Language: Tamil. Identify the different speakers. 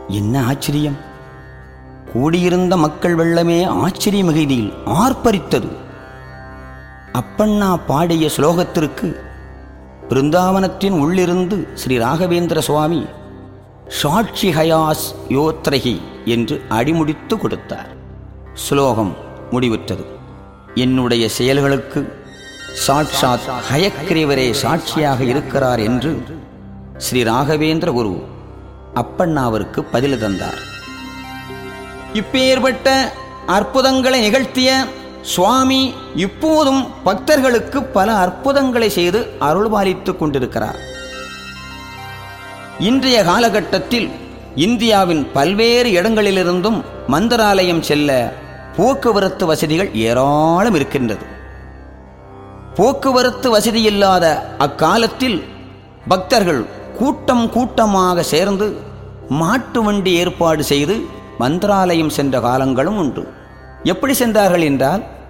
Speaker 1: என்ன ஆச்சரியம் கூடியிருந்த மக்கள் வெள்ளமே ஆச்சரிய மிகுதியில் ஆர்ப்பரித்தது அப்பண்ணா பாடிய ஸ்லோகத்திற்கு பிருந்தாவனத்தின் உள்ளிருந்து ஸ்ரீ ராகவேந்திர சுவாமி சாட்சி ஹயாஸ் யோத்ரகி என்று அடிமுடித்து கொடுத்தார் ஸ்லோகம் முடிவுற்றது என்னுடைய செயல்களுக்கு சாட்சாத் ஹயக்கிரீவரே சாட்சியாக இருக்கிறார் என்று ஸ்ரீ ராகவேந்திர குரு அப்பண்ணாவிற்கு பதில் தந்தார் இப்பேற்பட்ட அற்புதங்களை நிகழ்த்திய சுவாமி இப்போதும் பக்தர்களுக்கு பல அற்புதங்களை செய்து அருள்பாலித்துக் கொண்டிருக்கிறார் இன்றைய காலகட்டத்தில் இந்தியாவின் பல்வேறு இடங்களிலிருந்தும் மந்திராலயம் செல்ல போக்குவரத்து வசதிகள் ஏராளம் இருக்கின்றது போக்குவரத்து வசதி இல்லாத அக்காலத்தில் பக்தர்கள் கூட்டம் கூட்டமாக சேர்ந்து மாட்டு வண்டி ஏற்பாடு செய்து மந்திராலயம் சென்ற காலங்களும் உண்டு எப்படி சென்றார்கள் என்றால்